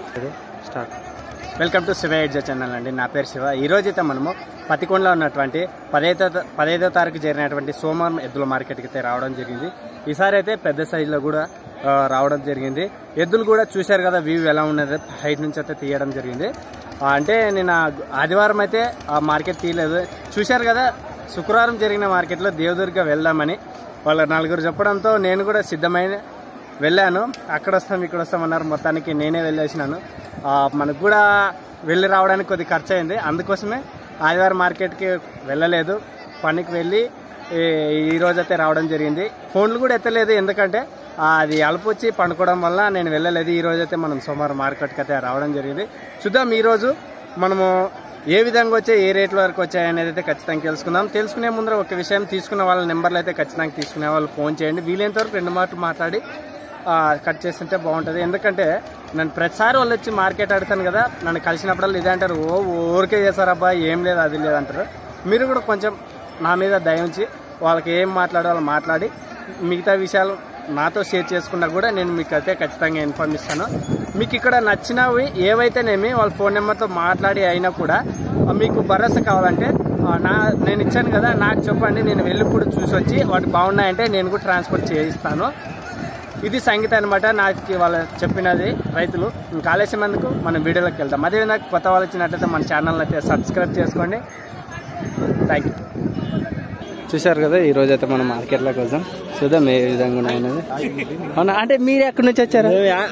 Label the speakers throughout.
Speaker 1: Start welcome to Shiva edge channel అండి నా పేరు శివ ఈ రోజు అయితే మనము పతికొండలో ఉన్నటువంటి పదైదో పదైదో తారీఖు జరిగినటువంటి సోమవారం ఎద్దుల మార్కెట్కి అయితే రావడం జరిగింది ఈసారి అయితే పెద్ద సైజులో కూడా ఆ, రావడం జరిగింది ఎద్దులు కూడా చూశారు కదా వ్యూ ఎలా ఉన్నది హైట్ నుంచి అయితే తీయడం జరిగింది ఆ, అంటే నేను ఆ ఆదివారం అయితే ఆ మార్కెట్ తీయలేదు చూశారు కదా శుక్రవారం జరిగిన మార్కెట్లో దేవదుర్గ వెళ్దామని వాళ్ళ నలుగురు చెప్పడంతో నేను కూడా సిద్ధమైన వెళ్ళాను అక్కడ వస్తాం ఇక్కడ వస్తాం అన్నారు మొత్తానికి నేనే వెళ్ళేసినాను ఆ, మనకు కూడా వెళ్ళి రావడానికి కొద్ది ఖర్చు అయింది అందుకోసమే ఆదివారం మార్కెట్కి వెళ్ళలేదు పనికి వెళ్ళి ఈ- ఈ రోజు అయితే రావడం జరిగింది ఫోన్లు కూడా ఎత్తలేదు ఎందుకంటే ఆ, అది అలుపు వచ్చి పండుకోవడం వల్ల నేను వెళ్ళలేదు ఈ రోజు అయితే మనం సోమవారం మార్కెట్కి అయితే రావడం జరిగింది చూద్దాం ఈ రోజు మనము ఏ విధంగా వచ్చాయి ఏ రేట్ల వరకు వచ్చాయి అనేది అయితే ఖచ్చితంగా తెలుసుకుందాం తెలుసుకునే ముందర ఒక విషయం తీసుకున్న వాళ్ళ నెంబర్లు అయితే ఖచ్చితంగా తీసుకునే వాళ్ళు ఫోన్ చేయండి వీలైనంత వరకు రెండు మాటలు మాట్లాడి ఆ, కట్ చేస్తుంటే బాగుంటుంది ఎందుకంటే నన్ను ప్రతిసారి వాళ్ళు వచ్చి మార్కెట్ ఆడతాను కదా నన్ను కలిసినప్పుడల్లా ఇదే అంటారు ఓ ఊరికే చేశారబ్బా ఏం లేదు అది లేదు అంటారు మీరు కూడా కొంచెం నా మీద దయ ఉంచి వాళ్ళకి ఏం మాట్లాడాలో మాట్లాడి మిగతా విషయాలు నాతో షేర్ చేసుకున్నా కూడా నేను మీకు అయితే ఖచ్చితంగా ఇన్ఫార్మ్ ఇస్తాను మీకు ఇక్కడ నచ్చినవి ఏవైతేనేమి వాళ్ళ ఫోన్ నెంబర్తో మాట్లాడి అయినా కూడా ఆ, మీకు భరోసా కావాలంటే ఆ, నా నేను ఇచ్చాను కదా నాకు చెప్పండి నేను వెళ్ళి కూడా చూసి వచ్చి వాటి బాగున్నాయంటే నేను కూడా ట్రాన్స్పోర్ట్ చేయిస్తాను ఇది సంగీత అనమాట నాకు వాళ్ళు చెప్పినది రైతులు ఇంకా ఆలస్యం ఎందుకు మనం వీడియోలోకి వెళ్తాం అదేవిధంగా కొత్త వాళ్ళు వచ్చినట్లయితే మన ఛానల్ అయితే సబ్స్క్రైబ్ చేసుకోండి థ్యాంక్ యూ చూశారు కదా ఈ రోజు అయితే మనం మార్కెట్లోకి వెళ్దాం చూద్దాం ఏ విధంగా ఉన్నాయనేది అవునా అంటే మీరు ఎక్కడి నుంచి వచ్చారు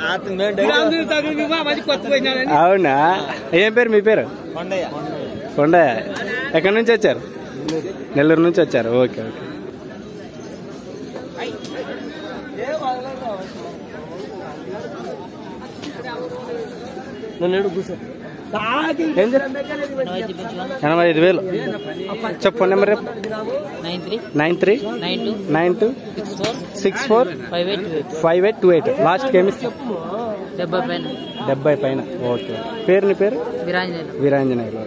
Speaker 1: అవునా ఏం పేరు మీ పేరు కొండయ్య ఎక్కడి నుంచి వచ్చారు నెల్లూరు నుంచి వచ్చారు ఓకే ఓకే ఏం చెప్పు? ఎనభై ఐదు వేలు చెప్పు ఫోన్ నెంబర్ రేపు
Speaker 2: nine three
Speaker 1: nine three
Speaker 2: nine two
Speaker 1: nine two
Speaker 2: six four
Speaker 1: six four
Speaker 2: five eight two eight
Speaker 1: five eight two eight లాస్ట్కి ఏమి ఇస్తాం
Speaker 2: డెబ్బై పైన
Speaker 1: డెబ్బై పైన ఓకే పేరు నీ పేరు
Speaker 2: విరాంజనేయులు
Speaker 1: వీరాంజనేయులు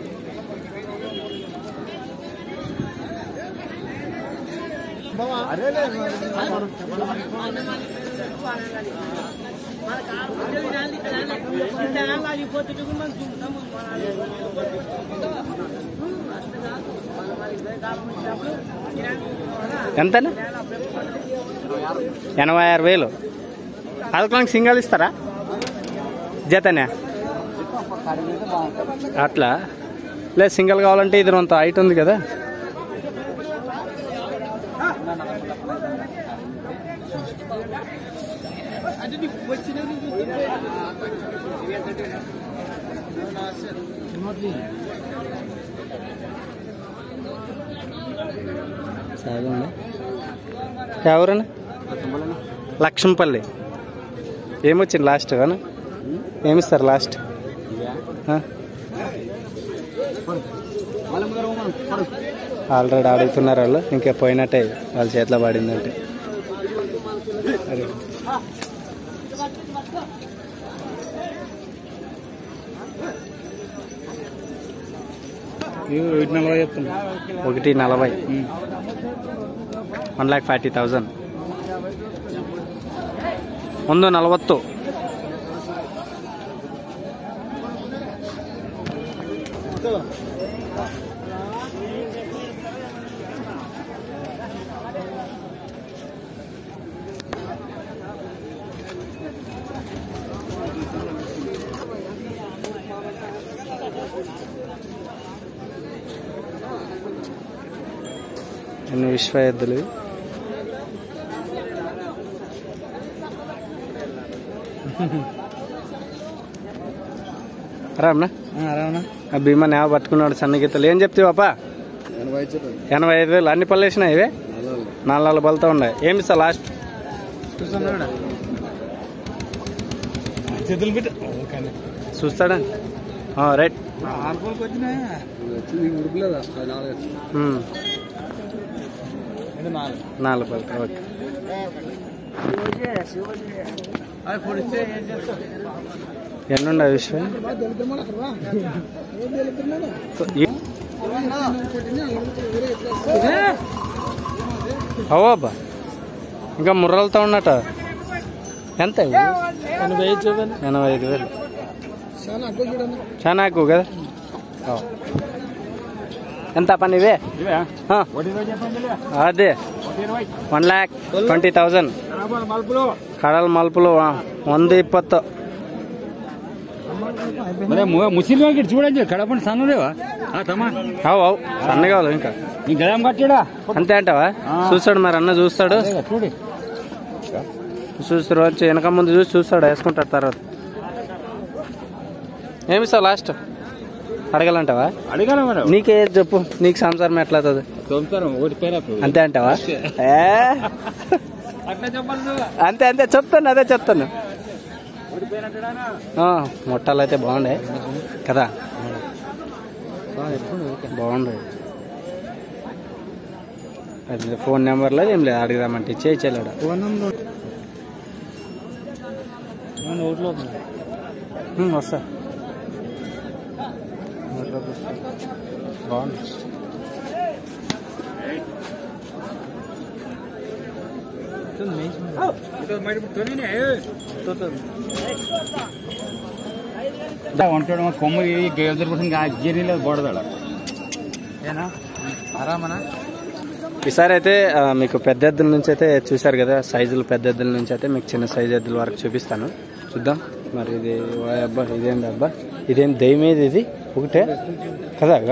Speaker 1: ఎంతనా ఎనభై ఆరు వేలు పదకొండు సింగల్ ఇస్తారా జతనే అట్లా లేదు సింగిల్ కావాలంటే ఇది అంత హైట్ ఉంది కదా సాగండి ఎవరన్నా లక్ష్మపల్లి ఏమొచ్చింది లాస్ట్ కానా ఏమిస్తారు లాస్ట్ ఆ? ఆల్రెడీ అడుగుతున్నారు వాళ్ళు ఇంకా పోయినట్టే వాళ్ళ చేతిలో పడిందంటే అరే. ఒకటి నలభై వన్ ಲ್ಯಾಕ್ ಫಾರ್ಟಿ ತೌಸಂಡ್ ಒಂದು ನಲವತ್ತು ಇನ್ನು ವಿಶ್ವ ಎದ್ದಲ್ಲಿ ఆరామ్నా ఆ భీమాని ఏమో పట్టుకున్నాడు సన్న గీతలు ఏం చెప్తావప్ప ఎనభై ఐదు వేలు అన్ని పళ్ళు వేసినాయి ఇవే నాలుగు నాలుగు పళ్ళతో ఉన్నాయి ఏమి సార్ లాస్ట్
Speaker 3: చేతులు పెట్టి
Speaker 1: చూస్తాడా ఆ, రైట్
Speaker 3: ఆరుకోలకు వచ్చినా
Speaker 1: ఉమ్,
Speaker 3: అంటే నాలుగు
Speaker 1: నాలుగు పళ్ళతో ఓకే
Speaker 3: అవి పొడిస్తే ఏం చేస్తావు
Speaker 1: ఎన్నుండ విషయం అవబ్బా ఇంకా ముర్రలతో ఉన్నట్ట ఎంత ఇవి?
Speaker 3: ఎనభై ఐదు చూడండి
Speaker 1: ఎనభై ఐదు వేలు
Speaker 3: చాలా అగ్గ చూడన్నా
Speaker 1: చాలా ఎక్కువ కదా ఓ. ఎంత పని ఇవే ఆ, అదే వన్ ಲ್ಯಾಕ್ ಟ್ವೆಂಟಿ ತೌಸಂಡ್ ಕಡಲ್ ಮಲ್ಪುಲು ಆ, ಒಂದು ಇಪ್ಪತ್ತು
Speaker 4: మరి ముస్లిం వాడికి చూడండి కడపండి సన్నదేవా తమ్మా
Speaker 1: అవు అవు సన్నగా కావాలి ఇంకా
Speaker 4: నీ గదాం కట్టాడా
Speaker 1: అంతే అంటావా చూస్తాడు మరి అన్న చూస్తాడు
Speaker 4: చూడు
Speaker 1: చూస్తారు వచ్చి వెనక ముందు చూసి చూస్తాడు వేసుకుంటాడు తర్వాత ఏమి ఇస్తావు లాస్ట్ అడగాలంటావా
Speaker 4: అడగాల మరి
Speaker 1: నీకే చెప్పు నీకు సంసారం ఎట్లా అవుతుంది
Speaker 4: తోముతారు ఒకటి పేరు
Speaker 1: అంతే అంటావా ఏ
Speaker 4: అట్లా చెప్పాలి నువ్వు.
Speaker 1: అంతే అంతే చెప్తాను అదే చెప్తాను ఆ, మొట్టాలు అయితే బాగుండే కదా బాగుండే అది ఫోన్ నెంబర్ లేదు ఏం లేదు అడుగుదామంటే ఇచ్చే ఇచ్చేలేడు
Speaker 3: ఫోన్ నంబర్
Speaker 1: ఉమ్, వస్తా బాగుంది
Speaker 4: ఉంటాడు మా కొమ్మ గేదెల కోసం గిరిలో బోడదాడ
Speaker 3: ఏనా ఆరామనా
Speaker 1: ఈసారి అయితే ఆ, మీకు పెద్ద ఎద్దుల నుంచి అయితే చూశారు కదా సైజులు పెద్ద ఎద్దుల నుంచి అయితే మీకు చిన్న సైజు ఎద్దుల వరకు చూపిస్తాను చూద్దాం మరి ఇది ఓ అబ్బా ఇదేంటి అబ్బా ఇదేం దయ్యమేది ఇది ఒకటే కదా అక్క?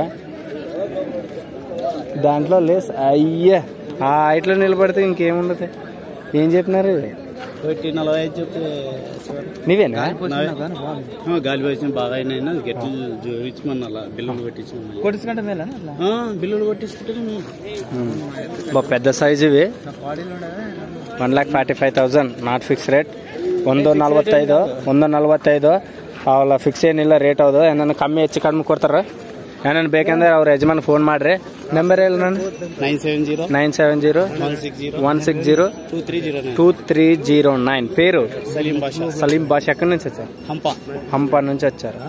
Speaker 1: దాంట్లో లేస్ అయ్యా ఆ హైట్లో నిలబడితే ఇంకేముండదు ఏం చెప్పినారు ఇది
Speaker 3: ఒకటి నలభై ఐదు చెప్పి
Speaker 1: నీవేనా
Speaker 3: గాలి వేసిన బాగా అయినా గట్టి జోడించమన్నా బిల్లులు కొట్టించమన్నా
Speaker 2: కొట్టించుకుంటే మేలా
Speaker 3: బిల్లులు కొట్టించుకుంటే
Speaker 1: ఉమ్. బా పెద్ద సైజు ఇవి one lakh forty five thousand not fix rate ಒಂದು ನಲ್ವತ್ತೈದು ಒಂದು ನಲ್ವತ್ತೈದು ಅವೆಲ್ಲ ಫಿಕ್ಸ್ ಏನಿಲ್ಲ ರೇಟ್ ಹೌದು ಏನಾನ ಕಮ್ಮಿ ಹೆಚ್ಚು ಕಡಿಮೆ ಕೊಡ್ತಾರ ಏನೇನು ಬೇಕಂದ್ರೆ ಅವ್ರ ಯಜಮಾನ್ ಫೋನ್ ಮಾಡ್ರಿ ನಂಬರ್ ಹೇಳಿ ನಾನು
Speaker 3: nine seven zero
Speaker 1: nine seven zero
Speaker 3: one six zero
Speaker 1: one six zero
Speaker 3: two three zero nine
Speaker 1: two three zero nine పేరు
Speaker 3: సలీం బాషా
Speaker 1: సలీం బాష్ ఎక్కడి నుంచి వచ్చారు
Speaker 3: హంప
Speaker 1: హంపా నుంచి వచ్చారు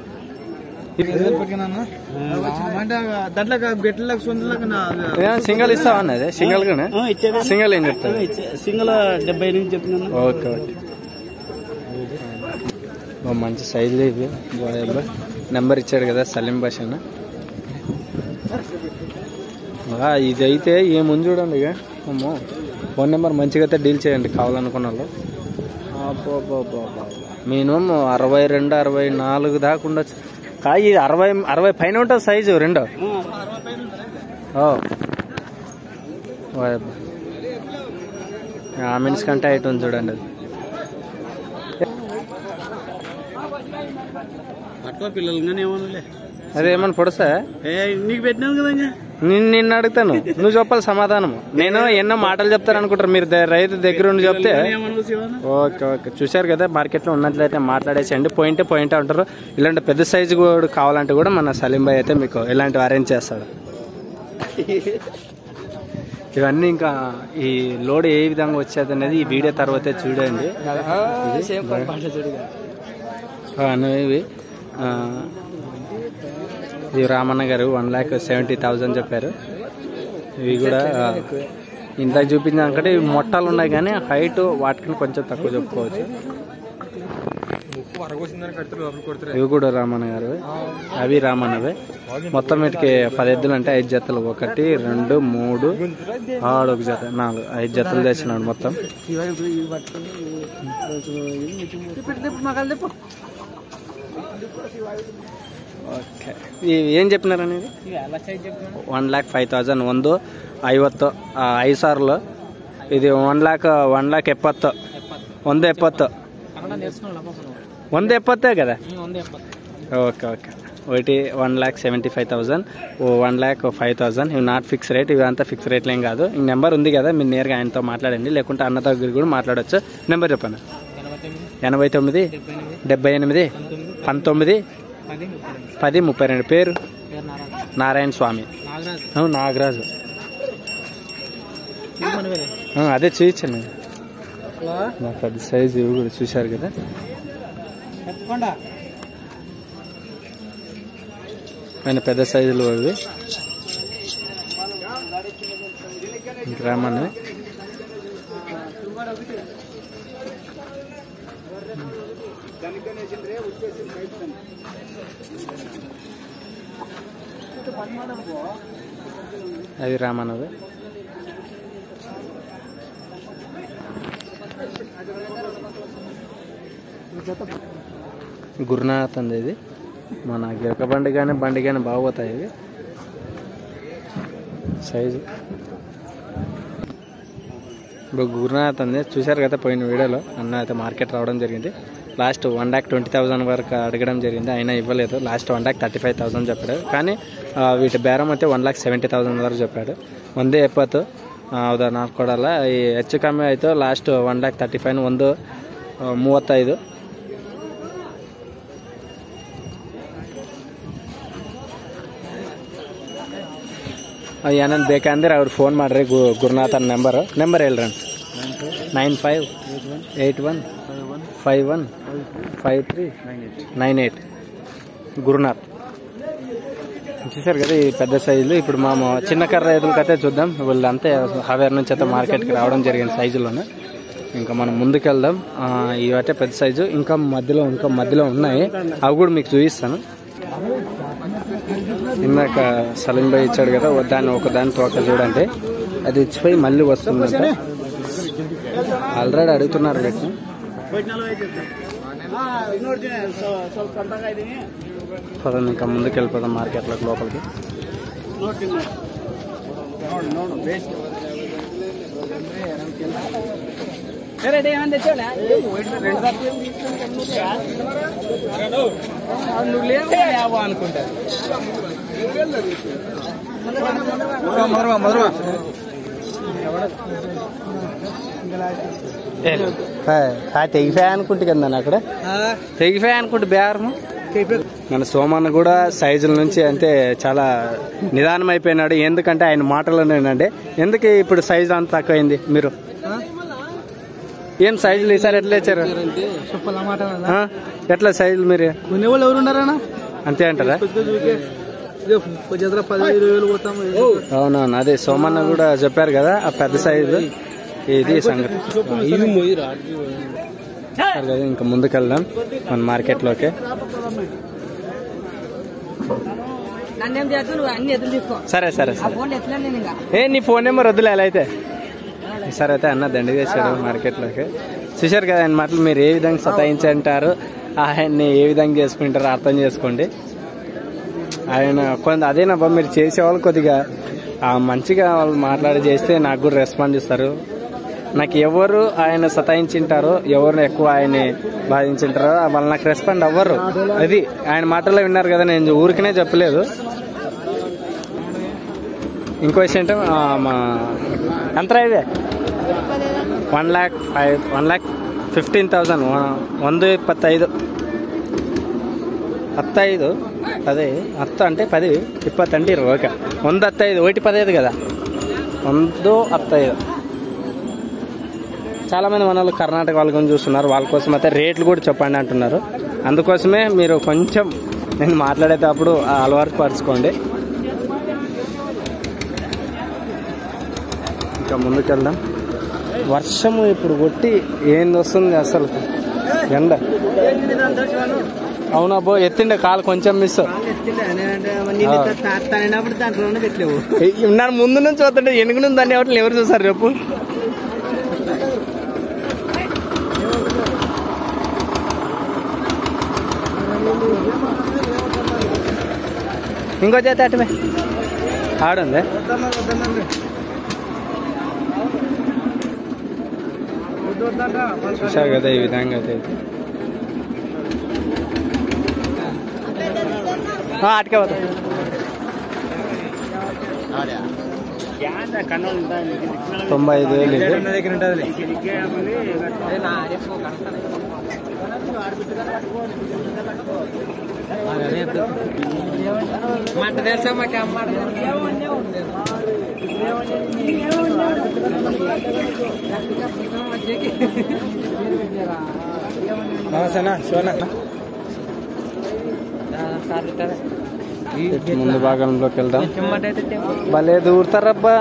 Speaker 3: అంటే దాంట్లో గట్లకు సొంతలకు
Speaker 1: సింగల్ ఇస్తావా అన్నది సింగల్ గానే
Speaker 3: ఇచ్చేదా
Speaker 1: సింగల్ ఏం చెప్తారు
Speaker 3: సింగల్ డెబ్బై నుంచి చెప్తున్నాను
Speaker 1: ఓకే ఓకే బా మంచి సైజులు ఇవి బాయ్ అబ్బా నెంబర్ ఇచ్చాడు కదా సలీం భాష అన్న బా, ఇది అయితే ఏముంది చూడండి ఇక అమ్మో ఫోన్ నెంబర్ మంచిగా అయితే డీల్ చేయండి కావాలనుకున్న వాళ్ళు మినిమం అరవై రెండు అరవై నాలుగు దాకా ఉండొచ్చు కా ఇది అరవై అరవై పైన ఉంటుంది సైజు రెండో ఓ ఓయ్ అబ్బా. ఆమెన్స్ కంటే హైట్ ఉంది చూడండి అది
Speaker 3: పట్టుకో పిల్లలు కానీ ఏమనలే
Speaker 1: అదే ఏమన్నా పొడుస్తా
Speaker 3: ఏ నీకు పెట్టినాను కదా ఇంకా
Speaker 1: నేను నిన్ను అడుగుతాను నువ్వు చెప్పాలి సమాధానం నేను ఎన్నో మాటలు చెప్తారు అనుకుంటారు మీరు ద- రైతు దగ్గర ఉండి చెప్తే
Speaker 3: ఏమనవు శివన్న
Speaker 1: ఓకే ఓకే చూశారు కదా మార్కెట్లో ఉన్నట్లయితే మాట్లాడేసేయండి పాయింటే పాయింట్ అంటారు ఇలాంటి పెద్ద సైజు కూడా కావాలంటే కూడా మన సలీం భాయ్ అయితే మీకు ఇలాంటివి అరేంజ్ చేస్తాడు ఇవన్నీ ఇంకా ఈ లోడ్ ఏ విధంగా వచ్చేది అనేది ఈ వీడియో తర్వాతే చూడండి ఆ, ఇవి ఆ, ఇది రామన్న గారు వన్ ల్యాక్ సెవెంటీ థౌజండ్ చెప్పారు ఇవి కూడా ఆ, ఇందాక చూపించిన దానికంటే ఇవి మొట్టాలు ఉన్నాయి కానీ హైట్ వాటికి కొంచెం తక్కువ చెప్పుకోవచ్చు ఇవి కూడా రామన్న గారు అవి రామన్నవే మొత్తం వీటికి పది ఎద్దులు అంటే ఐదు జతలు ఒకటి రెండు మూడు ఆడు ఒక జత నాలుగు ఐదు జతలు తెచ్చినాడు మొత్తం ಓಕೆ ಏನು చెప్పినారు అనేది ಒನ್ ಲ್ಯಾಕ್ ಫೈವ್ ತೌಸಂಡ್ ಒಂದು ಐವತ್ತು ಆ, ಐದು ಸಾವಿರ ಇದು ಒನ್ ಲ್ಯಾಕ್ ಒನ್ ಲ್ಯಾಕ್ ಎಪ್ಪತ್ತು ಒಂದು ಎಪ್ಪತ್ತು ಒಂದು ಎಪ್ಪತ್ತೇ కదా ఓకే ఓకే ఒకటి one lakh seventy five thousand one lakh five thousand ఇవి నాట్ ఫిక్స్ రేట్ ఇవి అంతా ఫిక్స్ రేట్లు ఏం కాదు ఈ నెంబర్ ఉంది కదా మీరు నేరుగా ఆయనతో మాట్లాడండి లేకుంటే అన్న దగ్గర కూడా మాట్లాడవచ్చు నెంబర్ చెప్పండి ఎనభై తొమ్మిది డెబ్బై ఎనిమిది పంతొమ్మిది పది ముప్పై రెండు పేరు నారాయణ స్వామి అవును, నాగరాజు ఆ, అదే చూపించండి నా పెద్ద సైజు ఇవి కూడా చూశారు కదా ఆయన పెద్ద సైజులు అవి గ్రామాన్ని అది రామన్నది గురునాథ్ అంది ఇది మన గిరక బండి కానీ బండి కానీ బాగోతాయి ఇవి సైజు ఇప్పుడు గురునాథ్ అంది చూశారు కదా పోయిన వీడియోలో అన్న అయితే మార్కెట్ రావడం జరిగింది last one lakh twenty thousand వరకు అడగడం జరిగింది అయినా ఇవ్వలేదు last one lakh thirty five thousand చెప్పాడు కానీ ఆ, వీటి బేరం అయితే వన్ ల్యాక్ సెವೆಂಟಿ ತೌಸಂಡ್ ವರೆಗೆ చెప్పాడు ಒಂದೇ ಎಪ್ಪತ್ತು ಹೌದಾ ನಾಲ್ಕು ಕೊಡಲ್ಲ ಈ ಹೆಚ್ಚು ಕಮ್ಮಿ ಆಯಿತು last one lakh thirty five ಒಂದು ಆ, ಮೂವತ್ತೈದು ಏನೇನು ಬೇಕಂದ್ರೆ ಅವ್ರು ಫೋನ್ ಮಾಡ್ರಿ ಗು ಗುರುನಾಥನ್ ನಂಬರು ನಂಬರ್ ಹೇಳ್ರಿ nine five eight one five one five three nine eight Gurunath చూసారు కదా ఈ పెద్ద సైజులు ఇప్పుడు మా చిన్న కర్ర రైతులకైతే చూద్దాం వీళ్ళంతా హవేర్ నుంచి అయితే మార్కెట్కి రావడం జరిగింది సైజులోనే ఇంకా మనం ముందుకు వెళ్దాం ఆ, ఇవైతే పెద్ద సైజు ఇంకా మధ్యలో ఇంకా మధ్యలో ఉన్నాయి అవి కూడా మీకు చూపిస్తాను ఇందాక సలీం భాయ్ ఇచ్చాడు కదా దాన్ని ఒక దాని తోక చూడండి అది ఇచ్చిపోయి మళ్ళీ వస్తుందంట ఆల్రెడీ అడుగుతున్నారు వీటిని పదండి ఇంకా ముందుకు వెళ్ళిపోదాం మార్కెట్లోకి లోపలికి తెగిపోయా అనుకుంటే కదా నన్ను అక్కడ తెగిపోయా అనుకుంటే బేరము మన సోమన్న కూడా సైజుల నుంచి అంటే చాలా నిదానం అయిపోయినాడు ఎందుకంటే ఆయన మాటలోనేనండి ఎందుకు ఇప్పుడు సైజు అంత తక్కువైంది మీరు ఏం సైజులు ఈసారి ఎట్లా ఇచ్చారు ఆ? ఎట్లా సైజులు మీరు
Speaker 5: కొనేవాళ్ళు ఎవరు ఉన్నారన్నా
Speaker 1: అంతే అంటారా
Speaker 5: జత పదిహేను ఇరవై వేలు పోతాము
Speaker 1: అవునవును అదే సోమన్న కూడా చెప్పారు కదా ఆ పెద్ద సైజు ఇది సంగతి సరే కదా, ఇంకా ముందుకు వెళ్దాం మన మార్కెట్లోకి
Speaker 2: నన్నేం చేస్తావు నువ్వు అన్ని ఎదురు తీసుకో
Speaker 1: సరే సరే
Speaker 2: ఆ
Speaker 1: సరే
Speaker 2: ఫోన్ ఎట్లా నేను ఇంకా
Speaker 1: ఏ నీ ఫోన్ నెంబర్ వద్దులే ఎలా అయితే ఈసారి అయితే అన్న దండి చేశాడు మార్కెట్లోకి చూశారు కదా ఆయన మాటలు మీరు ఏ విధంగా సతాయించంటారు ఆయన్ని ఏ విధంగా చేసుకుంటారో అర్థం చేసుకోండి ఆయన కొంత అదేనబ్బా మీరు చేసేవాళ్ళు కొద్దిగా ఆ, మంచిగా వాళ్ళు మాట్లాడి చేస్తే నాకు కూడా రెస్పాండ్ ఇస్తారు నాకు ఎవరు ఆయన సతాయించింటారో ఎవరు ఎక్కువ ఆయన్ని బాధించింటారో వాళ్ళు నాకు రెస్పాండ్ అవ్వరు అది ఆయన మాటల్లో విన్నారు కదా నేను ఊరికనే చెప్పలేదు ఇంకో విషయం అంటే ఆ, మా ఎంత ఇదే one lakh five one lakh fifteen thousand ಒಂದು ಇಪ್ಪತ್ತೈದು ಹತ್ತೈದು ಅದೇ ಹತ್ತು అంటే పది ఇప్పತ್ತು అంటే ఇరవై ఓకే ಒಂದು ಹತ್ತೈದು ఒకటి పదహైదు కదా ಒಂದು ಹತ್ತೈದು చాలా మంది మన వాళ్ళు కర్ణాటక వాళ్ళ గురించి చూస్తున్నారు వాళ్ళ కోసం అయితే రేట్లు కూడా చెప్పండి అంటున్నారు అందుకోసమే మీరు కొంచెం నేను మాట్లాడేటప్పుడు ఆ అలవాటు పరుచుకోండి ఇంకా ముందుకెళ్దాం వర్షము ఇప్పుడు కొట్టి ఏంది వస్తుంది అసలు ఎండ అవునా బో ఎత్తిండే కాలు కొంచెం మిస్
Speaker 5: తానప్పుడు దాంట్లో పెట్టలేవు
Speaker 1: ఉన్నాను ముందు నుంచి వస్తుంటే ఎనుగు నుంచి దాన్ని ఎవరు ఎవరు చూసారు చెప్పు ఇంకో చేత అటువే ఆడుంది చూసారు కదా ఈ విధంగా అయితే ఆ, అటుకే పోతా తొంభై ఐదు వేలు ఇది
Speaker 5: దగ్గర ఉంటుంది
Speaker 2: మాట తెలుసా మాకు అమ్మ
Speaker 1: ముందు భాగంలోకి వెళ్దాం భలే దూరుతారబ్బా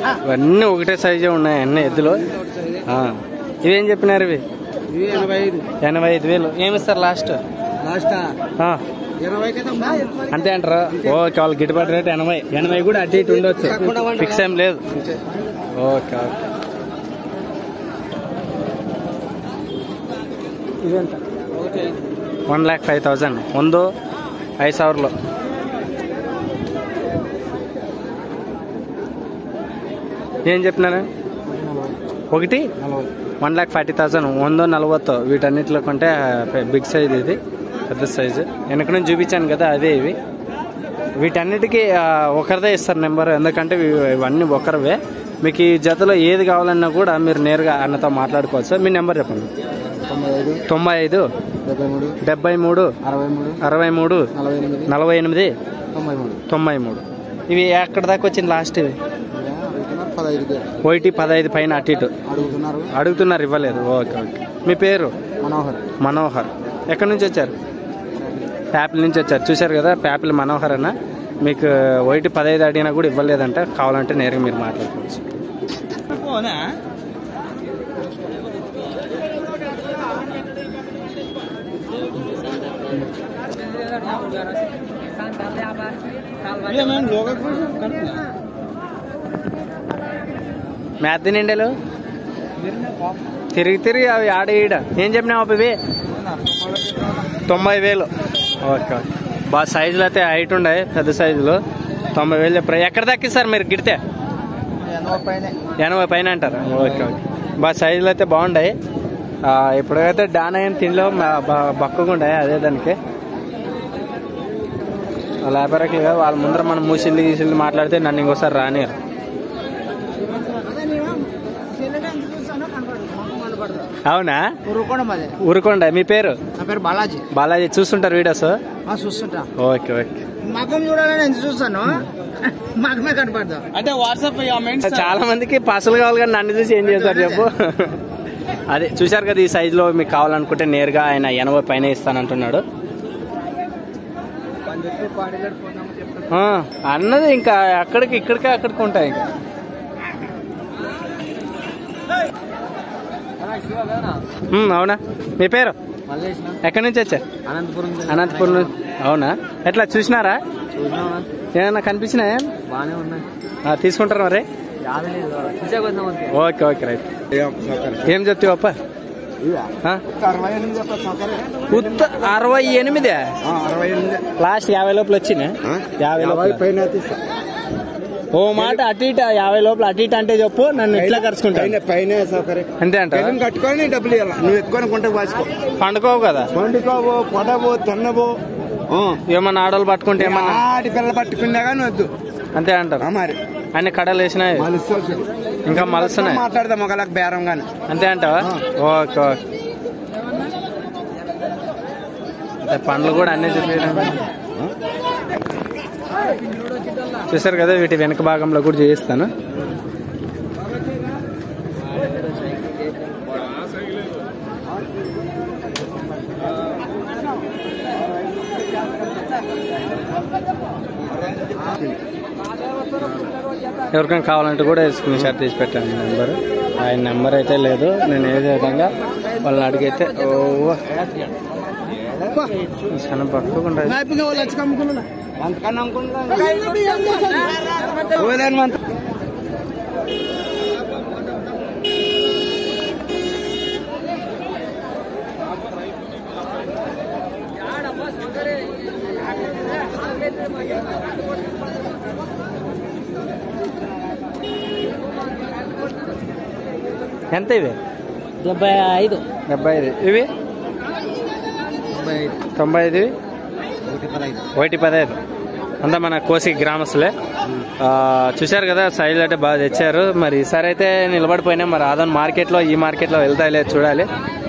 Speaker 1: ఇవన్నీ ఒకటే సైజే ఉన్నాయి అన్ని ఎద్దులు ఆ. ఇవేం చెప్పినారు ఇవి
Speaker 5: ఇవి ఎనభై ఐదు
Speaker 1: ఎనభై ఐదు వేలు ఏమిస్తారు లాస్ట్
Speaker 5: లాస్ట్
Speaker 1: ఆ.
Speaker 5: ఇరవై కదా
Speaker 1: అంతే అంటారా ఓకే వాళ్ళకి గిట్టుబాటు రేట్ ఎనభై ఎనభై కూడా అటు ఇటు ఉండొచ్చు ఫిక్స్ ఏం లేదు ఓకే ఓకే ఇదెంత ಒನ್ ಲ್ಯಾಕ್ ಫೈವ್ ತೌಸಂಡ್ ಒಂದು ಐದು ಸಾವಿರಲು ఏం చెప్పినాను ఒకటి వన్ ల్యాక్ ఫార్టీ థౌసండ్ వందో నలవత్తో వీటన్నిటిలో కొంటే బిగ్ సైజ్ ఇది పెద్ద సైజు వెనక నుంచి చూపించాను కదా అదే ఇవి వీటన్నిటికీ ఆ, ఒకరిదే ఇస్తారు నెంబర్ ఎందుకంటే ఇవి- ఇవన్నీ ఒకరివే మీకు ఈ జతలో ఏది కావాలన్నా కూడా మీరు నేరుగా అన్నతో మాట్లాడుకోవచ్చు మీ నెంబర్ చెప్పండి
Speaker 5: తొంభై ఐదు
Speaker 1: తొంభై ఐదు
Speaker 5: డెబ్బై మూడు
Speaker 1: డెబ్బై మూడు
Speaker 5: అరవై మూడు
Speaker 1: అరవై మూడు
Speaker 5: నలభై ఎనిమిది
Speaker 1: నలభై ఎనిమిది
Speaker 5: తొంభై మూడు
Speaker 1: తొంభై మూడు ఇవి ఎక్కడ దాకా వచ్చింది లాస్ట్ ఇవి
Speaker 5: అడుగుతున్నారు పదహైదు
Speaker 1: ఒకటి పదహైదు పైన అటు ఇటు
Speaker 5: అడుగుతున్నారు
Speaker 1: అడుగుతున్నారు ఇవ్వలేదు ఓకే ఓకే మీ పేరు
Speaker 5: మనోహర్
Speaker 1: మనోహర్ ఎక్కడి నుంచి వచ్చారు ప్యాపిల్ నుంచి వచ్చారు చూశారు కదా ప్యాపిల్ మనోహర్ అన్న మీకు ఒకటి పదహైదు అడిగినా కూడా ఇవ్వలేదంట కావాలంటే నేరుగా మీరు మాట్లాడుకోవచ్చు మేత నిండలు తిరిగి తిరిగి అవి ఆడ ఈడ ఏం చెప్పినావు అవి ఇవి? తొంభై వేలు ఓకే ఓకే బాగా సైజులు అయితే హైట్ ఉండే పెద్ద సైజులు తొంభై వేలు చెప్పారు ఎక్కడ దక్కిస్తారు మీరు గిడితే
Speaker 5: ఎనభై పైన
Speaker 1: ఎనభై పైన అంటారు ఓకే ఓకే బాగా సైజులు అయితే బాగుంటాయి ఆ, ఇప్పుడైతే డాన్ అయిన తిండిలో బక్కగుండాయి అదే దానికి లేబరకులుగా వాళ్ళ ముందర మనం మూసిల్లు గీసిల్లు మాట్లాడితే నన్ను ఇంకోసారి రానియరు అవునా
Speaker 5: ఊరుకోవడం అదే
Speaker 1: ఊరుకోండి మీ పేరు
Speaker 5: నా పేరు బాలాజీ
Speaker 1: బాలాజీ చూస్తుంటారు వీడియోస్
Speaker 5: ఆ, చూస్తుంటా
Speaker 1: ఓకే ఓకే
Speaker 5: మగం చూడాలని ఎంత చూస్తాను మగమే కనపడదు
Speaker 3: అంటే వాట్సాప్
Speaker 1: చాలా మందికి పాసలు కావాలి కానీ నన్ను చూసి ఏం చేస్తారు చెప్పు అదే చూశారు కదా ఈ సైజ్ లో మీకు కావాలనుకుంటే నేరుగా ఆయన ఎనభై పైన ఇస్తానంటున్నాడు ఆ, అన్నది ఇంకా అక్కడికి ఇక్కడికి అక్కడికి ఉంటాయి ఇంకా ఉమ్, అవునా మీ పేరు ఎక్కడి నుంచి వచ్చారు
Speaker 5: అనంతపురం
Speaker 1: అనంతపురం నుంచి అవునా ఎట్లా చూసినారా ఏమన్నా కనిపించినాయా
Speaker 5: బాగానే ఉన్నాయి
Speaker 1: ఆ, తీసుకుంటారా మరి
Speaker 5: యాభై లేదు చూసే కొందాం అంతే
Speaker 1: ఓకే ఓకే రైట్ ఏం చెప్తావు అప్ప ఆ?
Speaker 5: అరవై ఎనిమిది చెప్పండి సౌకర్యం
Speaker 1: ఉత్త అరవై ఎనిమిదే
Speaker 5: అరవై ఎనిమిది
Speaker 1: లాస్ట్ యాభై లోపల వచ్చినా యాభై లోపల
Speaker 5: పైన
Speaker 1: ఓ మాట అటు ఇటు యాభై లోపల అటు ఇటు అంటే చెప్పు నన్ను ఇట్లా కరుచుకుంటా
Speaker 5: పైన సౌకర్యం
Speaker 1: అంతే అంట
Speaker 5: బెల్లం కట్టుకొని డబ్బులు ఇవ్వాలి నువ్వు ఎత్తుకొని కొంటే వాసుకో
Speaker 1: పండుకోవు కదా
Speaker 5: వండుకోవో పొడవో తిన్నవో
Speaker 1: ఏమన్నా ఆడోళ్ళు పట్టుకుంటే ఏమన్నా
Speaker 5: ఆడి పిల్ల పట్టుకున్నా కానీ వద్దు
Speaker 1: అంతే అంటారు
Speaker 5: ఆ మరి
Speaker 1: అన్ని కడలు వేసినాయి
Speaker 5: మలుసు
Speaker 1: ఇంకా మలుస్తున్నాయి
Speaker 5: మాట్లాడదాం ఒకళ్ళకి బేరం కానీ
Speaker 1: అంతే అంటావా ఓకే ఓకే అదే పండ్లు కూడా అన్నీ చూపించడం చూసారు కదా వీటి వెనక భాగంలో కూడా చేయిస్తాను ఎవరికైనా కావాలంటే కూడా స్క్రీన్ షాట్ తీసి పెట్టాను నెంబర్ ఆయన నెంబర్ అయితే లేదు నేను ఏ విధంగా వాళ్ళని అడిగితే ఓ చాలా పక్కకుండా
Speaker 5: అంతకన్నా అనుకుంటున్నా
Speaker 1: ఎంత ఇవి
Speaker 2: డెబ్బై ఐదు
Speaker 1: డెబ్బై ఐదు ఇవి తొంభై ఐదు ఇవి? ఒకటి పదహైదు అంతా మన కోసి గ్రామస్తులే ఆ, చూశారు కదా సైజ్ అంటే బాగా తెచ్చారు మరి ఈసారి అయితే నిలబడిపోయినా మరి ఆదన్ మార్కెట్లో ఈ మార్కెట్లో వెళ్తాయి లేదు చూడాలి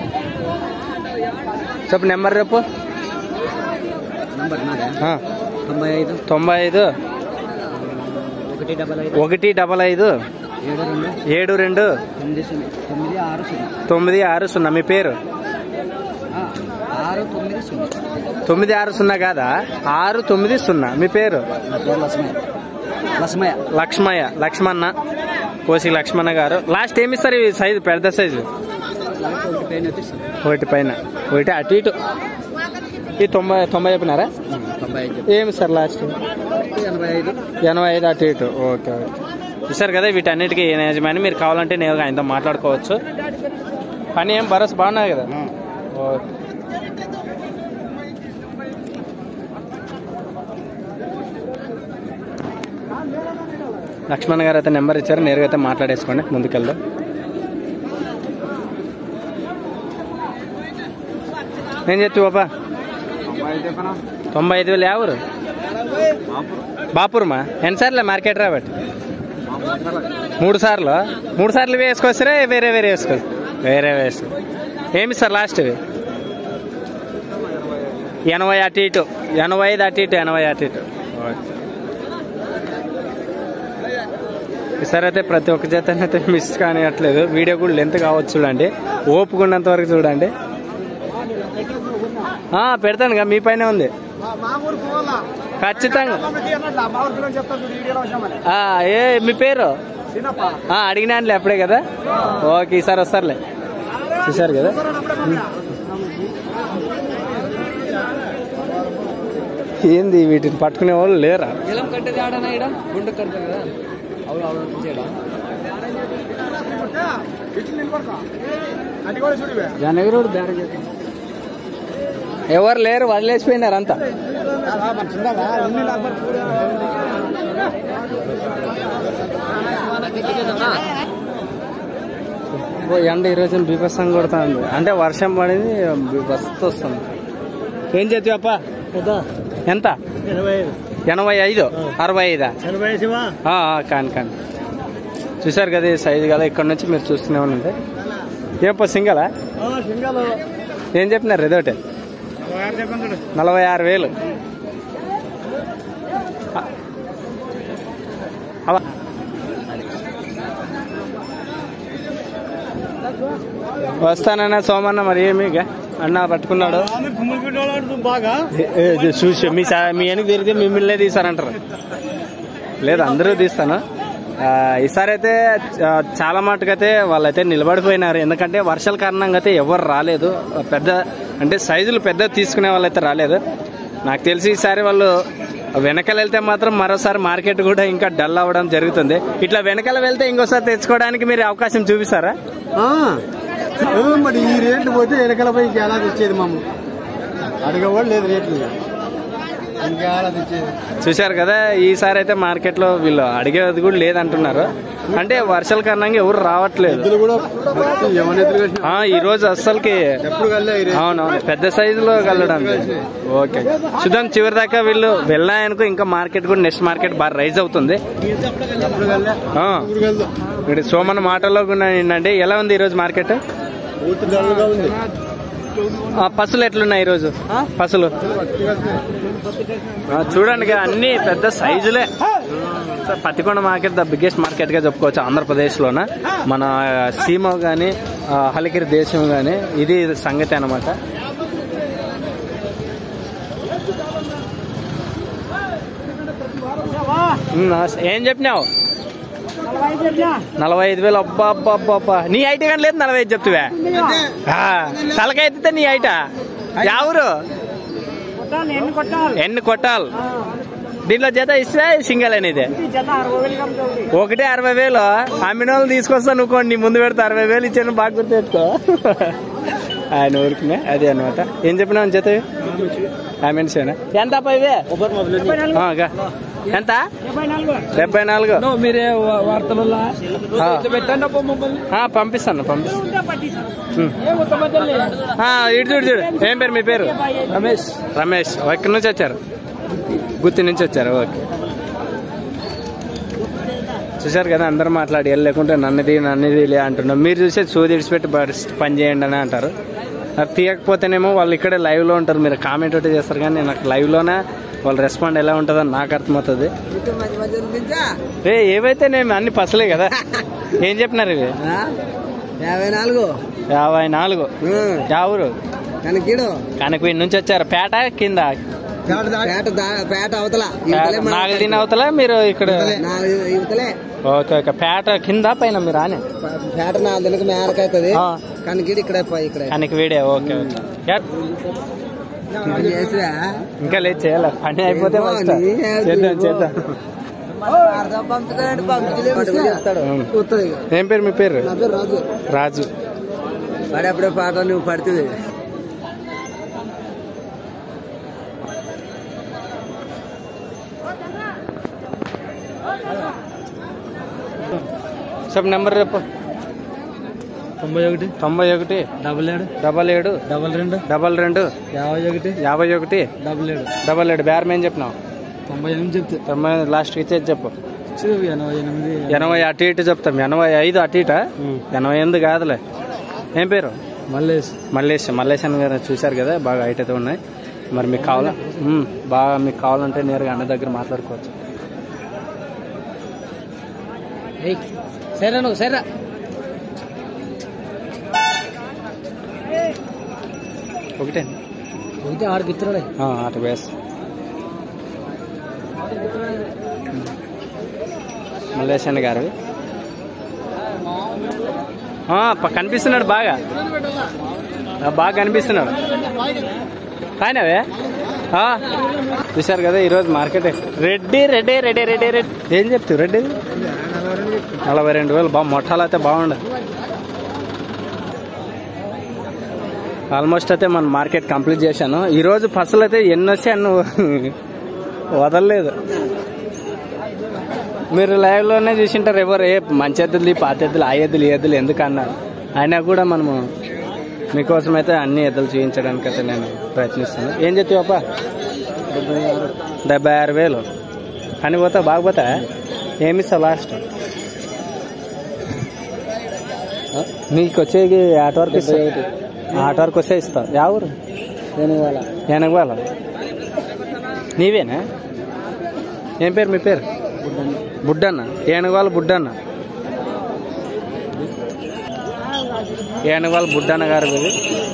Speaker 1: చెప్పు నెంబర్ రేపు
Speaker 5: నంబర్ నాదా
Speaker 1: ఆ,
Speaker 5: తొంభై ఐదు
Speaker 1: తొంభై ఐదు
Speaker 5: ఒకటి డబల్ ఐదు
Speaker 1: ఒకటి డబల్ ఐదు
Speaker 5: ఏడు రెండు
Speaker 1: ఏడు రెండు
Speaker 5: తొమ్మిది సున్నా తొమ్మిది ఆరు సున్నా
Speaker 1: తొమ్మిది ఆరు సున్నా మీ పేరు
Speaker 5: ఆ, ఆరు తొమ్మిది సున్నా
Speaker 1: తొమ్మిది ఆరు సున్నా కాదా ఆరు తొమ్మిది సున్నా మీ పేరు
Speaker 5: నా పేరు లక్ష్మయ్య లక్ష్మయ్య
Speaker 1: లక్ష్మయ్య లక్ష్మణ కోసి లక్ష్మణ గారు లాస్ట్ ఏమి ఇస్తారు ఈ సైజు పెద్ద సైజు ఒకటి పైన ఒకటి అటు ఇటు ఈ తొంభై తొంభై చెప్పినారా ఏమి సార్ లాస్ట్ ఎనభై ఐదు అటు ఇటు ఓకే ఓకే చూసారు కదా వీటన్నిటికీ ఏ యజమాని మీరు కావాలంటే నేను ఆయనతో మాట్లాడుకోవచ్చు పని ఏం భరోసా బాగున్నాయి కదా ఓకే లక్ష్మణ్ గారు అయితే నెంబర్ ఇచ్చారు నేరుగా అయితే మాట్లాడేసుకోండి ముందుకెళ్దాం ఏం చెప్తు బాబా తొంభై ఐదు వేలు ఎవరు బాపూర్మా ఎన్నిసార్లు మార్కెట్ రాబట్టి మూడు సార్లు మూడు సార్లు వేసుకొస్తారా వేరే వేరే వేసుకో వేరే వేసుకో ఏమి సార్ లాస్ట్ ఎనభై అటు ఇటు ఎనభై ఐదు అటు ఇటు ఎనభై అటు ఇటు ఈసారి అయితే ప్రతి ఒక్క జత అయితే మిస్ కానివ్వట్లేదు వీడియో కూడా లెంత్ కావచ్చు చూడండి ఓపుకున్నంత వరకు చూడండి ఆ, పెడతాను మీ పైన ఉంది ఖచ్చితంగా ఆ, ఏ మీ పేరు ఆ, అడిగినానులే అప్పుడే కదా ఓకే ఈసారి వస్తారులే చూసారు కదా ఏంది వీటిని పట్టుకునే వాళ్ళు లేరా
Speaker 2: ఇలం కట్టేది ఆడనా ఇడ గుండు కడతారు కదా అవును అవును చేయడం జనగరోడు బేర
Speaker 1: ఎవరు లేరు వదిలేసిపోయినారు అంతా ఓ ఎండ ఈరోజు బీభత్సం కొడుతుంది అంటే వర్షం పడింది బస్సు వస్తుంది ఏం చేతి అప్ప ఎంత ఎనభై ఐదు అరవై ఐదా ఆ, ఆ, కాని కాని చూసారు కదా ఈ సైజు కదా ఇక్కడ నుంచి మీరు చూస్తూనే ఉండండి ఏం పో సింగలా ఏం చెప్పినారు ఇదొకటి నలభై ఆరు వేలు అవ- వస్తానన్నా సోమన్న మరి ఏమి ఇక? అన్న పట్టుకున్నాడు ఏ- ఏ, ఇది చూసి మీ సా- మీ వెనక తిరిగితే మిమ్మల్నే తీస్తారంటారు లేదు అందరూ తీస్తాను ఆ, ఈసారి అయితే ఆ, చాలా మటుకైతే వాళ్ళైతే నిలబడిపోయినారు ఎందుకంటే వర్షాల కారణంగా అయితే ఎవరు రాలేదు పెద్ద అంటే సైజులు పెద్ద తీసుకునే వాళ్ళైతే రాలేదు నాకు తెలిసి ఈసారి వాళ్ళు వెనకాల వెళ్తే మాత్రం మరోసారి మార్కెట్ కూడా ఇంకా డల్ అవ్వడం జరుగుతుంది ఇట్లా వెనకాల వెళ్తే ఇంకోసారి తెచ్చుకోవడానికి మీరు అవకాశం చూపిస్తారా
Speaker 5: మరి ఈ రేట్లు పోతే వెనకాల పోయి ఎలా తెచ్చేది మాము అడగవాడు లేదు రేట్లు ఇంకా ఎలా తెచ్చేది
Speaker 1: చూశారు కదా ఈసారి అయితే మార్కెట్ లో వీళ్ళు అడిగేది కూడా లేదంటున్నారు అంటే వర్షాల కారణంగా ఎవరు రావట్లేదు
Speaker 5: ఎద్దులు కూడా ఎవరిని ఎదురు కలిసిన
Speaker 1: ఆ, ఈ రోజు అస్సలకి
Speaker 5: ఎప్పుడు కల్లా ఈ రేట్లు
Speaker 1: అవునవును పెద్ద సైజులో కలడం ఓకే చూద్దాం చివరి దాకా వీళ్ళు వెళ్ళాయనుకో ఇంకా మార్కెట్ కూడా నెక్స్ట్ మార్కెట్ బాగా రైజ్ అవుతుంది
Speaker 5: ఎప్పుడు కల్లా
Speaker 1: ఆ,
Speaker 5: ఇప్పుడు కల్లా
Speaker 1: ఇక్కడ సోమన్ మాటల్లో కూడా ఏంటంటే ఎలా ఉంది ఈ రోజు మార్కెట్
Speaker 5: పూర్తి ధరలుగా ఉంది
Speaker 1: ఆ, పసులు ఎట్లున్నాయి ఈ రోజు పసులు ఆ, చూడండి ఇక అన్ని పెద్ద సైజులే so Pattikonda market the biggest market గా చెప్పుకోవచ్చు ఆంధ్రప్రదేశ్ లోన మన సీమ గాని ఆ, హలిగిరి దేశం గాని ఇది సంగతి అనమాట ఏం చెప్పినావు నలభై ఐదు వేలు అబ్బా అబ్బా అబ్బా అబ్బా నీ ఐటీ కానీ లేదు నలభై ఐదు చెప్తువే ఆ, తలకాయ ఎత్తితే నీ ఐటా ఎవరు ఎన్ని కొట్టాలి దీంట్లో జత ఇస్తే సింగల్ అనేది ఒకటే అరవై వేలు అమ్మిన వాళ్ళు తీసుకొస్తాను నువ్వు నీ ముందు పెడితే అరవై వేలు ఇచ్చాను బాగా గుర్తెట్టుకో ఆయన ఊరికినే అదే అనమాట ఏం చెప్పినావు జత కామెంట్స్ ఎంత అప్ప ఇవే ఆ, గా. ఎంత డెబ్బై నాలుగు
Speaker 2: మీరే వార్తలలో
Speaker 1: ఆ.
Speaker 2: పెట్టండి అప్ప మమ్మల్ని
Speaker 1: ఆ, పంపిస్తాను పంపిస్తాను ఉమ్. ఆ, ఇటు చూడు చూడు ఏం పేరు మీ పేరు
Speaker 2: రమేష్
Speaker 1: రమేష్ ఎక్కడి నుంచి వచ్చారు గుత్తి నుంచి వచ్చారు ఓకే చూశారు కదా అందరు మాట్లాడి లేకుంటే నన్నది నన్నది లే అంటున్నాం మీరు చూసే సోది ఇడిచిపెట్టి బస్ పని చేయండి అని అంటారు అది తీయకపోతేనేమో వాళ్ళు ఇక్కడే లైవ్లో ఉంటారు మీరు కామెంట్ ఒకటి చేస్తారు కానీ నాకు లైవ్లోనే వాళ్ళ రెస్పాండ్ ఎలా ఉంటుందో నాకు అర్థమవుతుంది ఏ ఏవైతే నేను అన్ని పసలే కదా ఏం చెప్పినారు ఇవి
Speaker 2: యాభై నాలుగు
Speaker 1: యాభై నాలుగు యావరు
Speaker 2: కనకీడు
Speaker 1: కనకవీడి నుంచి వచ్చారు పేట కింద
Speaker 2: పేట దా- పేట అవతల
Speaker 1: నాగలిన అవతల మీరు ఇక్కడ
Speaker 2: ఇవతలే
Speaker 1: ఓకే ఓకే పేట కింద పైన మీరు ఆనే
Speaker 2: పేట నాలుగు దినకు మేరకైతుంది
Speaker 1: ఆ.
Speaker 2: కానీ గిడి ఇక్కడ పై- ఇక్కడ
Speaker 1: కనుక వీడే ఓకే ఓకే యా-
Speaker 2: ఇది చేసిరా?
Speaker 1: ఇంకా లేదు చేయాలి పని అయిపోతే ఫస్ట్
Speaker 2: నీ
Speaker 1: చేద్దాం చేద్దాం
Speaker 2: పట్టుకొని చెప్తాడు
Speaker 1: ఉం.
Speaker 2: వస్తుంది ఇక.
Speaker 1: ఏం పేరు మీ పేరు
Speaker 2: నా పేరు రాజు
Speaker 1: రాజు
Speaker 2: వాడు అప్పుడే పాట నువ్వు పడుతుంది
Speaker 1: సబ్ నెంబర్ రేపు
Speaker 2: తొంభై ఒకటి
Speaker 1: తొంభై ఒకటి
Speaker 2: డబల్ ఏడు
Speaker 1: డబల్ ఏడు
Speaker 2: డబల్ రెండు
Speaker 1: డబల్ రెండు
Speaker 2: యాభై ఒకటి
Speaker 1: యాభై ఒకటి
Speaker 2: డబల్ ఏడు
Speaker 1: డబల్ ఏడు బేరం ఏం చెప్పినావు
Speaker 2: తొంభై ఎనిమిది చెప్తే
Speaker 1: తొంభై లాస్ట్కి ఇచ్చేది చెప్పు
Speaker 2: ఎనభై ఎనిమిది
Speaker 1: ఎనభై అటు ఇటు చెప్తాం ఎనభై ఐదు అటు ఇట ఎనభై ఎనిమిది కాదులే ఏం పేరు
Speaker 2: మల్లేష్
Speaker 1: మల్లేష్ మల్లేష్ అని గారు చూశారు కదా బాగా హైట్ అయితే ఉన్నాయి మరి మీకు కావాలా ఉమ్, బాగా మీకు కావాలంటే నేరుగా అన్న దగ్గర మాట్లాడుకోవచ్చు
Speaker 2: సరే నువ్వు సరే
Speaker 1: ఒకటే
Speaker 2: ఒకటి ఆడికి ఇస్తున్నాడే
Speaker 1: ఆ, అటు వేస్ మల్లేష్ అన్న గారు ఆ, ప- కనిపిస్తున్నాడు బాగా ఆ, బాగా కనిపిస్తున్నాడు కానవే చూశారు కదా ఈరోజు మార్కెట్ రెడ్డి రెడ్డి రెడ్డి రెడ్డి రెడ్డి ఏం చెప్తావు రెడ్డి నలభై రెండు వేలు బాగా మొట్టాలు అయితే బాగుండదు ఆల్మోస్ట్ అయితే మన మార్కెట్ కంప్లీట్ చేశాను ఈరోజు పసలు అయితే ఎన్ని వచ్చాయి అన్ను వదలలేదు మీరు లైవ్లోనే చూసింటారు ఎవరు ఏ మంచి ఎద్దులు ఈ పాత ఎద్దులు ఆ ఎద్దులు ఈ ఎద్దులు ఎందుకు అన్నారు అయినా కూడా మనము మీకోసం అయితే అన్ని ఎద్దులు చూపించడానికి అయితే నేను ప్రయత్నిస్తాను ఏం చెప్తావు అప్ప డెబ్బై ఆరు వేలు అని పోతా బాగా పోతా ఏమిస్తావు లాస్ట్ మీకు వచ్చేది ఆట వరకు ఇస్తా ఆట వరకు వస్తే ఇస్తావు యా ఊరు ఏనగవాల నీవేనా ఏం పేరు మీ పేరు బుడ్డన్న ఏనుగవాళ్ళ బుడ్డన్న ఏనుగవాళ్ళ బుడ్డన్న గారు ఇది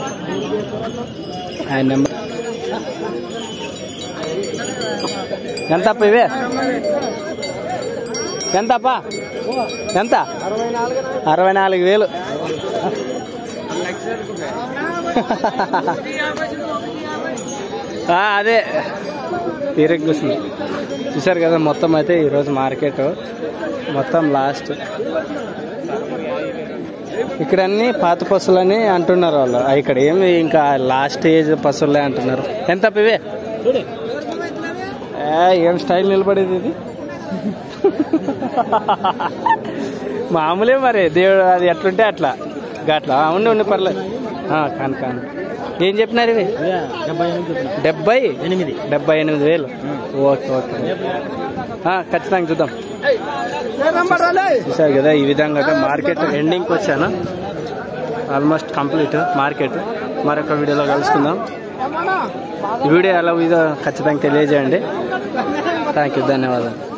Speaker 1: ఆయన నెంబర్ ఎంత అప్ప ఇవే ఎంత అప్ప ఎంత అరవై నాలుగు వేలు ఆ, అదే తీరక్ కూర్చుంది చూసారు కదా మొత్తం అయితే ఈరోజు మార్కెట్ మొత్తం లాస్ట్ ఇక్కడ అన్ని పాత పశువులని అంటున్నారు వాళ్ళు ఇక్కడ ఏమి ఇంకా లాస్ట్ ఏజ్ పశువులే అంటున్నారు ఎంత ఇవే ఏ, ఏం స్టైల్ నిలబడేది ఇది మామూలే మరి దేవుడు అది ఎట్లుంటే అట్లా అట్లా ఉండి ఉండి పర్లేదు ఆ, కాను కాను ఏం చెప్పినారు ఇవి డెబ్బై ఎనిమిది డెబ్బై ఎనిమిది వేలు ఓకే ఓకే ఆ, ఖచ్చితంగా చూద్దాం చూసారు కదా ఈ విధంగా అయితే మార్కెట్ ఎండింగ్కి వచ్చాను ఆల్మోస్ట్ కంప్లీట్ మార్కెట్ మరొక వీడియోలో కలుసుకుందాం ఈ వీడియో ఎలా ఇదో ఖచ్చితంగా తెలియజేయండి థ్యాంక్ యూ ధన్యవాదాలు